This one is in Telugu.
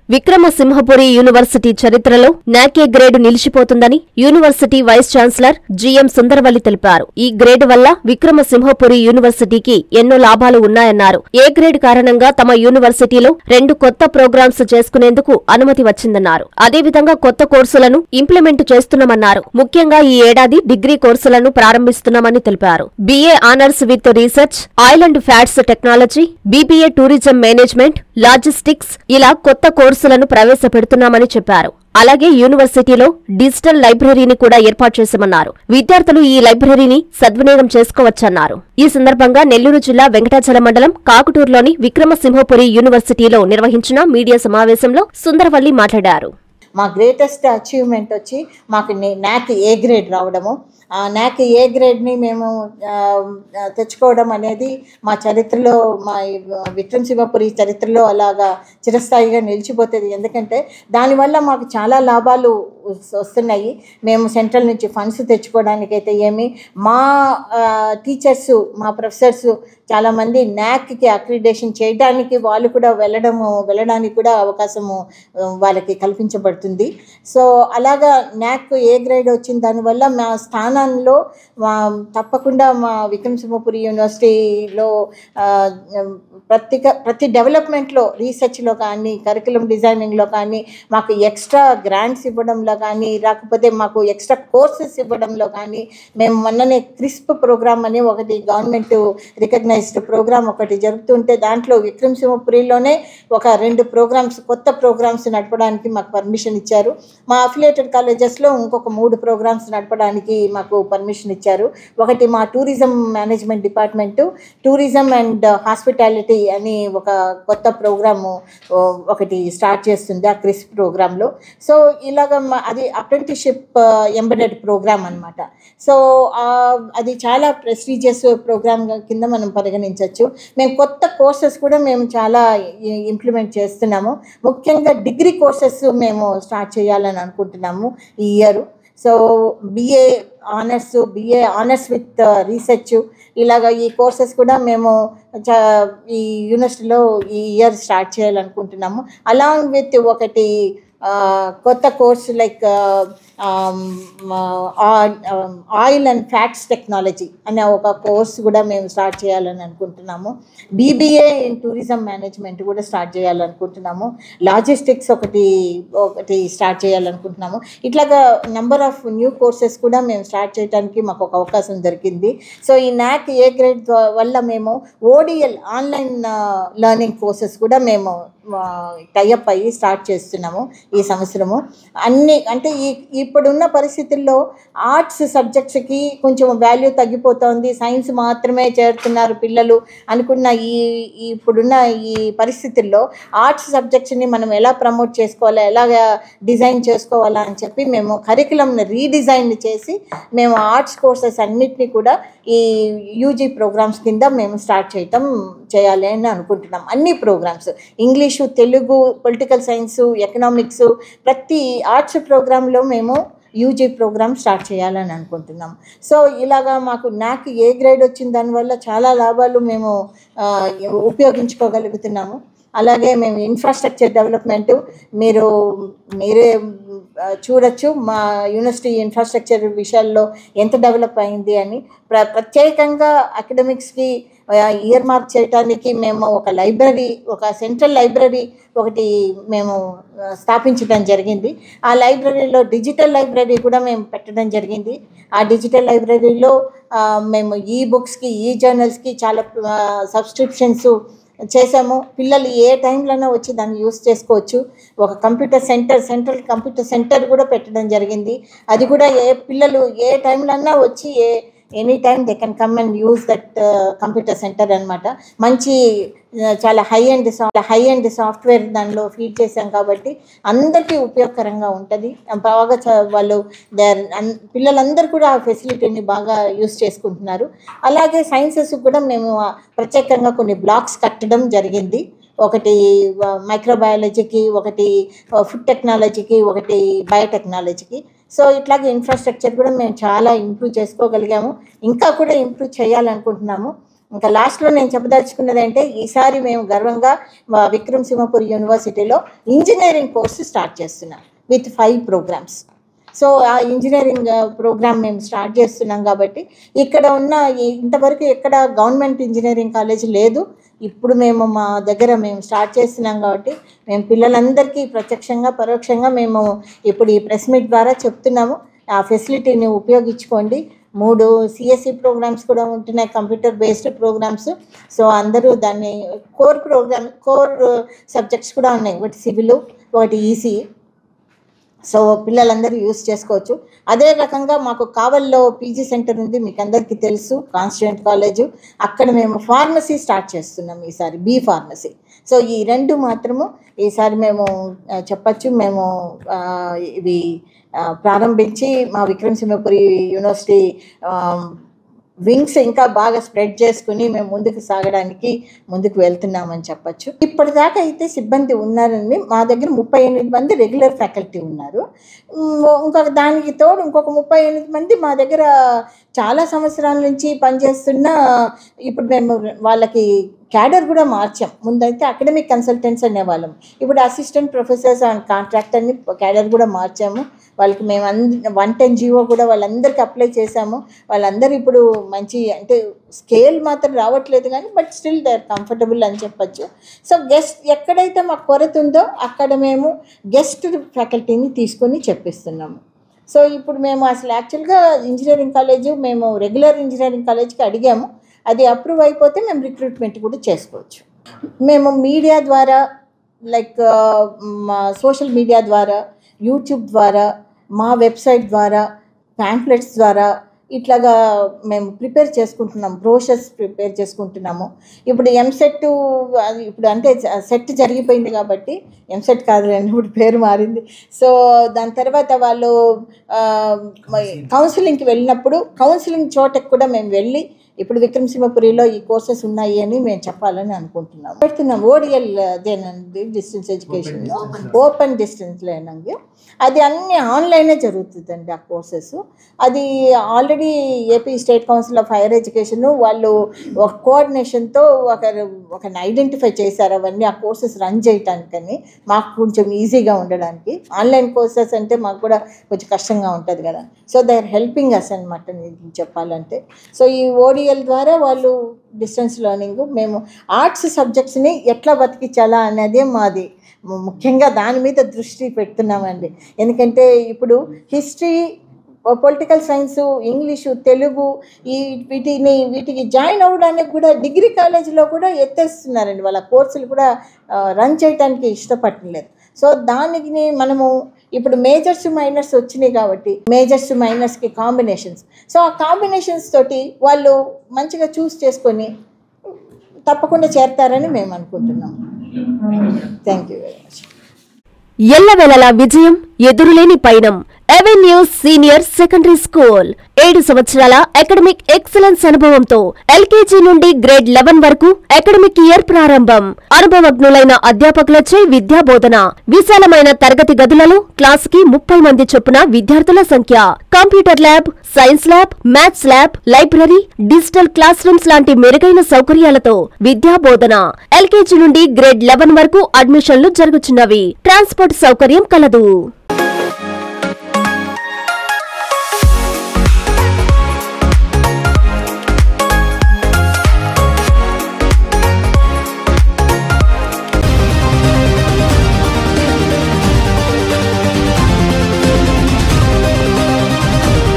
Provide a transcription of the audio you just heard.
విక్రమసింహపురి యూనివర్సిటీ చరిత్రలో నాకే గ్రేడ్ నిలిచిపోతుందని university vice chancellor GM Sundaravalli తెలిపారు ఈ గ్రేడ్ వల్ల విక్రమసింహపురి యూనివర్సిటీకి ఎన్నో లాభాలు ఉన్నాయన్నారు ఏ గ్రేడ్ కారణంగా తమ యూనివర్సిటీలో రెండు కొత్త ప్రోగ్రామ్స్ చేసుకునేందుకు అనుమతి వచ్చిందన్నారు అదేవిధంగా కొత్త కోర్సులను ఇంప్లిమెంట్ చేస్తున్నామన్నారు ముఖ్యంగా ఈ ఏడాది డిగ్రీ కోర్సులను ప్రారంభిస్తున్నామని తెలిపారు BA honours with research oil and fats technology BBA tourism management logistics ఇలా కొత్త కోర్సులను ప్రవేశపెడుతున్నామని చెప్పారు అలాగే యూనివర్సిటీలో డిజిటల్ లైబ్రరీని కూడా ఏర్పాటు చేశామన్నారు విద్యార్థులు ఈ లైబ్రరీని సద్వినియోగం చేసుకోవచ్చన్నారు ఈ సందర్భంగా నెల్లూరు జిల్లా వెంకటాచల మండలం కాకుటూరులోని విక్రమసింహపురి యూనివర్సిటీలో నిర్వహించిన మీడియా సమావేశంలో సుందరవల్లి మాట్లాడారు మా గ్రేటెస్ట్ అచీవ్మెంట్ వచ్చి మాకు నాక్ ఏ గ్రేడ్ రావడము ఆ నాక్ ఏ గ్రేడ్ని మేము ఆ, ఆ, తెచ్చుకోవడం అనేది మా చరిత్రలో మా ఈ విక్రమ్ శివపురి చరిత్రలో అలాగా చిరస్థాయిగా నిలిచిపోతుంది ఎందుకంటే దానివల్ల మాకు చాలా లాభాలు వస్- వస్తున్నాయి మేము సెంట్రల్ నుంచి ఫండ్స్ తెచ్చుకోవడానికైతే ఏమి మా టీచర్స్ మా ప్రొఫెసర్స్ చాలామంది న్యాక్కి అక్రిడేషన్ చేయడానికి వాళ్ళు కూడా వెళ్ళడము వెళ్ళడానికి కూడా అవకాశము ఆ, వాళ్ళకి కల్పించబడుతుంది సో అలాగా న్యాక్ ఏ గ్రేడ్ వచ్చిన దానివల్ల మా స్థానంలో మా తప్పకుండా మా విక్రమసింహపురి యూనివర్సిటీలో ఆ, ప్రతి ప్రతి డెవలప్మెంట్లో రీసెర్చ్లో కానీ కరికులం డిజైనింగ్లో కానీ మాకు ఎక్స్ట్రా గ్రాంట్స్ ఇవ్వడంలో కానీ రాకపోతే మాకు ఎక్స్ట్రా కోర్సెస్ ఇవ్వడంలో కానీ మేము మొన్ననే క్రిస్ప్ ప్రోగ్రామ్ అని ఒకటి గవర్నమెంట్ రికగ్నైజ్డ్ ప్రోగ్రామ్ ఒకటి జరుగుతుంటే దాంట్లో విక్రమసింహపురిలోనే ఒక రెండు ప్రోగ్రామ్స్ కొత్త ప్రోగ్రామ్స్ నడపడానికి మాకు పర్మిషన్ ఇచ్చారు మా అఫిలియేటెడ్ కాలేజెస్లో ఇంకొక మూడు ప్రోగ్రామ్స్ నడపడానికి మాకు పర్మిషన్ ఇచ్చారు ఒకటి మా tourism management department tourism and hospitality అని ఒక కొత్త ప్రోగ్రాము ఓ, ఒకటి స్టార్ట్ చేస్తుంది ఆ క్రిస్ ప్రోగ్రాంలో సో ఇలాగ మా- అది అప్రెంటిషిప్ ఎంబెడెడ్ ప్రోగ్రామ్ అనమాట సో ఆ, అది చాలా ప్రెస్టీజియస్ ప్రోగ్రామ్ కింద మనం పరిగణించవచ్చు మేము కొత్త కోర్సెస్ కూడా మేము చాలా ఇంప్లిమెంట్ చేస్తున్నాము ముఖ్యంగా డిగ్రీ కోర్సెస్ మేము స్టార్ట్ చేయాలని అనుకుంటున్నాము ఈ year so BA honours BA honours with research ఇలాగ ఈ కోర్సెస్ కూడా మేము చా ఈ యూనివర్సిటీలో ఈ ఇయర్ స్టార్ట్ చేయాలనుకుంటున్నాము అలాంగ్ విత్ ఒకటి ఆ, కొత్త course like oil and fats technology అనే ఒక కోర్స్ కూడా మేము స్టార్ట్ చేయాలని అనుకుంటున్నాము బీబీఏ ఇన్ టూరిజం మేనేజ్మెంట్ కూడా స్టార్ట్ చేయాలనుకుంటున్నాము లాజిస్టిక్స్ ఒకటి ఒకటి స్టార్ట్ చేయాలనుకుంటున్నాము ఇట్లాగా నెంబర్ ఆఫ్ న్యూ కోర్సెస్ కూడా మేము స్టార్ట్ చేయడానికి మాకు ఒక అవకాశం దొరికింది సో ఈ నాక్ ఏ గ్రేడ్ వల్ల మేము ఓడిఎల్ ఆన్లైన్ లెర్నింగ్ కోర్సెస్ కూడా మేము టైఅప్ అయ్యి స్టార్ట్ చేస్తున్నాము ఈ సంవత్సరము అన్ని అంటే ఈ ఇప్పుడున్న పరిస్థితుల్లో ఆర్ట్స్ సబ్జెక్ట్స్కి కొంచెం వాల్యూ తగ్గిపోతోంది సైన్స్ మాత్రమే చేరుతున్నారు పిల్లలు అనుకున్న ఈ ఈ ఇప్పుడున్న ఈ పరిస్థితుల్లో ఆర్ట్స్ సబ్జెక్ట్స్ని మనం ఎలా ప్రమోట్ చేసుకోవాలా ఎలాగ డిజైన్ చేసుకోవాలా అని చెప్పి మేము కరికులంని రీడిజైన్ చేసి మేము ఆర్ట్స్ కోర్సెస్ అన్నిటినీ కూడా ఈ యూజీ ప్రోగ్రామ్స్ కింద మేము స్టార్ట్ చేయటం చేయాలి అని అనుకుంటున్నాం అన్ని programmes English Telugu political science economics ప్రతి ఆర్ట్స్ ప్రోగ్రాంలో మేము యూజీ ప్రోగ్రామ్ స్టార్ట్ చేయాలని అనుకుంటున్నాం సో ఇలాగా మాకు నాకు ఏ గ్రేడ్ వచ్చిన దానివల్ల చాలా లాభాలు మేము ఆ, ఉపయోగించుకోగలుగుతున్నాము అలాగే మేము ఇన్ఫ్రాస్ట్రక్చర్ డెవలప్మెంట్ మీరు మీరే ఆ, చూడొచ్చు మా యూనివర్సిటీ ఇన్ఫ్రాస్ట్రక్చర్ విషయాల్లో ఎంత డెవలప్ అయింది అని ప్ర ప్రత్యేకంగా అకాడమిక్స్కి ఇయర్ మార్క్ చేయడానికి మేము ఒక లైబ్రరీ ఒక సెంట్రల్ లైబ్రరీ ఒకటి మేము ఆ, స్థాపించడం జరిగింది ఆ లైబ్రరీలో డిజిటల్ లైబ్రరీ కూడా మేము పెట్టడం జరిగింది ఆ డిజిటల్ లైబ్రరీలో ఆ, మేము ఈ బుక్స్కి ఈ జర్నల్స్కి చాలా సబ్స్క్రిప్షన్స్ చేసాము పిల్లలు ఏ టైంలోనే వచ్చి దాన్ని యూస్ చేసుకోవచ్చు ఒక computer centre central computer centre కూడా పెట్టడం జరిగింది అది కూడా ఏ పిల్లలు ఏ టైంలోనా వచ్చి ఏ any time they can come and use that computer centre అనమాట మంచి ఆ, చాలా high and high and software దానిలో ఫీడ్ చేశాం కాబట్టి అందరికీ ఉపయోగకరంగా ఉంటుంది బాగా చ- వాళ్ళు దేర్ పిల్లలందరూ కూడా ఆ ఫెసిలిటీని బాగా యూస్ చేసుకుంటున్నారు అలాగే సైన్సెస్ కూడా మేము ఆ, ప్రత్యేకంగా కొన్ని బ్లాక్స్ కట్టడం జరిగింది ఒకటి మైక్రోబయాలజీకి ఒకటి ఫుడ్ టెక్నాలజీకి ఒకటి బయోటెక్నాలజీకి సో ఇట్లాగే ఇన్ఫ్రాస్ట్రక్చర్ కూడా మేము చాలా ఇంప్రూవ్ చేసుకోగలిగాము ఇంకా కూడా ఇంప్రూవ్ చేయాలనుకుంటున్నాము ఇంకా లాస్ట్లో నేను చెప్పదలుచుకున్నది అంటే ఈసారి మేము గర్వంగా మా విక్రమ్ సింహపూర్ యూనివర్సిటీలో ఇంజనీరింగ్ కోర్సు స్టార్ట్ చేస్తున్నాం విత్ ఫైవ్ ప్రోగ్రామ్స్ సో ఆ ఇంజనీరింగ్ ప్రోగ్రామ్ మేము స్టార్ట్ చేస్తున్నాం కాబట్టి ఇక్కడ ఉన్న ఈ- ఇంతవరకు ఎక్కడ గవర్నమెంట్ ఇంజనీరింగ్ కాలేజ్ లేదు ఇప్పుడు మేము మా దగ్గర మేము స్టార్ట్ చేస్తున్నాం కాబట్టి మేము పిల్లలందరికీ ప్రత్యక్షంగా పరోక్షంగా మేము ఇప్పుడు ఈ ప్రెస్ మీట్ ద్వారా చెప్తున్నాము ఆ ఫెసిలిటీని ఉపయోగించుకోండి మూడు సిఎస్సి ప్రోగ్రామ్స్ కూడా ఉంటున్నాయి కంప్యూటర్ బేస్డ్ ప్రోగ్రామ్స్ సో అందరూ దాన్ని కోర్ ప్రోగ్రామ్ కోర్ సబ్జెక్ట్స్ కూడా ఉన్నాయి ఒకటి సివిల్ ఒకటి ఈసీ సో పిల్లలందరూ యూస్ చేసుకోవచ్చు అదే రకంగా మాకు కావల్లో పీజీ సెంటర్ ఉంది మీకు అందరికీ తెలుసు కాన్స్టిట్యూంట్ కాలేజు అక్కడ మేము ఫార్మసీ స్టార్ట్ చేస్తున్నాం ఈసారి బీ ఫార్మసీ సో ఈ రెండు మాత్రము ఈసారి మేము ఆ, చెప్పచ్చు మేము ఆ, ఇవి ఆ, ప్రారంభించి మా Vikram Simhapuri university ah, wings ఇంకా బాగా స్ప్రెడ్ చేసుకుని మేము ముందుకు సాగడానికి ముందుకు వెళ్తున్నామని చెప్పొచ్చు ఇప్పటిదాకా అయితే సిబ్బంది ఉన్నారని మా దగ్గర ముప్పై ఎనిమిది మంది రెగ్యులర్ ఫ్యాకల్టీ ఉన్నారు ఉమ్, ఇంకొక దానికి తోడు ఇంకొక ముప్పై ఎనిమిది మంది మా దగ్గర చాలా సంవత్సరాల నుంచి పనిచేస్తున్న ఇప్పుడు మేము వాళ్ళకి క్యాడర్ కూడా మార్చాం ముందైతే అకాడమిక్ కన్సల్టెంట్స్ అనేవాళ్ళం ఇప్పుడు అసిస్టెంట్ ప్రొఫెసర్స్ అండ్ కాంట్రాక్టర్ని క్యాడర్ కూడా మార్చాము వాళ్ళకి మేము అంద వన్ టెన్ జీవో కూడా వాళ్ళందరికీ అప్లై చేశాము వాళ్ళందరూ ఇప్పుడు మంచి అంటే స్కేల్ మాత్రం రావట్లేదు కానీ but still they are comfortable అని చెప్పొచ్చు సో గెస్ట్ ఎక్కడైతే మాకు కొరత ఉందో అక్కడ మేము గెస్ట్ ఫ్యాకల్టీని తీసుకొని చెప్పిస్తున్నాము సో ఇప్పుడు మేము అసలు యాక్చువల్గా ఇంజనీరింగ్ కాలేజ్ మేము రెగ్యులర్ ఇంజనీరింగ్ కాలేజ్కి అడిగాము అది అప్రూవ్ అయిపోతే మేము రిక్రూట్మెంట్ కూడా చేసుకోవచ్చు మేము మీడియా ద్వారా లైక్ మా సోషల్ మీడియా ద్వారా యూట్యూబ్ ద్వారా మా వెబ్సైట్ ద్వారా ప్యాంప్లెట్స్ ద్వారా ఇట్లాగా మేము ప్రిపేర్ చేసుకుంటున్నాం బ్రోషర్స్ ప్రిపేర్ చేసుకుంటున్నాము ఇప్పుడు ఎంసెట్ అది ఇప్పుడు అంటే సెట్ జరిగిపోయింది కాబట్టి ఎంసెట్ కాదు ఇప్పుడు పేరు మారింది సో దాని తర్వాత వాళ్ళు కౌన్సిలింగ్కి వెళ్ళినప్పుడు కౌన్సిలింగ్ చోటకి కూడా మేము వెళ్ళి ఇప్పుడు విక్రమసింహపురిలో ఈ కోర్సెస్ ఉన్నాయి అని మేము చెప్పాలని అనుకుంటున్నాం పెడుతున్నాం ఓడిఎల్ అదేనండి డిస్టెన్స్ ఎడ్యుకేషన్ ఓపెన్ డిస్టెన్స్ లేనండి అది అన్ని ఆన్లైనే జరుగుతుందండి ఆ కోర్సెస్ అది already AP state council of higher education వాళ్ళు ఒక కోఆర్డినేషన్తో ఒక ఒకని ఐడెంటిఫై చేశారు అవన్నీ ఆ కోర్సెస్ రన్ చేయటానికని మాకు కొంచెం ఈజీగా ఉండడానికి ఆన్లైన్ కోర్సెస్ అంటే మాకు కూడా కొంచెం కష్టంగా ఉంటుంది కదా so they are helping us అనమాట నేను చెప్పాలంటే సో ఈ ఓడిఎల్ ద్వారా వాళ్ళు డిస్టెన్స్ లెర్నింగ్ మేము ఆర్ట్స్ సబ్జెక్ట్స్ని ఎట్లా బతికించాలా అనేదే మాది ము- ముఖ్యంగా దాని మీద దృష్టి పెడుతున్నామండి ఎందుకంటే ఇప్పుడు history political science English Telugu ఈ వీటిని వీటికి జాయిన్ అవ్వడానికి కూడా డిగ్రీ కాలేజీలో కూడా ఎత్తేస్తున్నారండి వాళ్ళ కోర్సులు కూడా రన్ చేయడానికి ఇష్టపడలేదు సో దానికి మనము ఇప్పుడు మేజర్స్ మైనర్స్ వచ్చినాయి కాబట్టి మేజర్స్ మైనర్స్కి కాంబినేషన్స్ సో ఆ కాంబినేషన్స్ తోటి వాళ్ళు మంచిగా చూస్ చేసుకొని తప్పకుండా చేరతారని మేము అనుకుంటున్నాం థ్యాంక్ యూ వెరీ మచ్ ఎల్లవెలలా విజయం ఎదురులేని పయనం అవెన్యూస్ సీనియర్ సెకండరీ స్కూల్ ఏడు సంవత్సరాల అకాడమిక్ ఎక్సలెన్స్ అనుభవంతో ఎల్కేజీ నుండి గ్రేడ్ లెవెన్ వరకు అకాడమిక్ ఇయర్ ప్రారంభం అనుభవజ్ఞులైన అధ్యాపకులచే విద్యా బోధన విశాలమైన తరగతి గదులలో క్లాస్ కి ముప్పై మంది చొప్పున విద్యార్థుల సంఖ్య computer lab science lab maths lab library digital classrooms లాంటి మెరుగైన సౌకర్యాలతో విద్యా బోధన ఎల్కేజీ నుండి గ్రేడ్ లెవెన్ వరకు అడ్మిషన్లు జరుగుతున్నవి ట్రాన్స్పోర్ట్ సౌకర్యం కలదు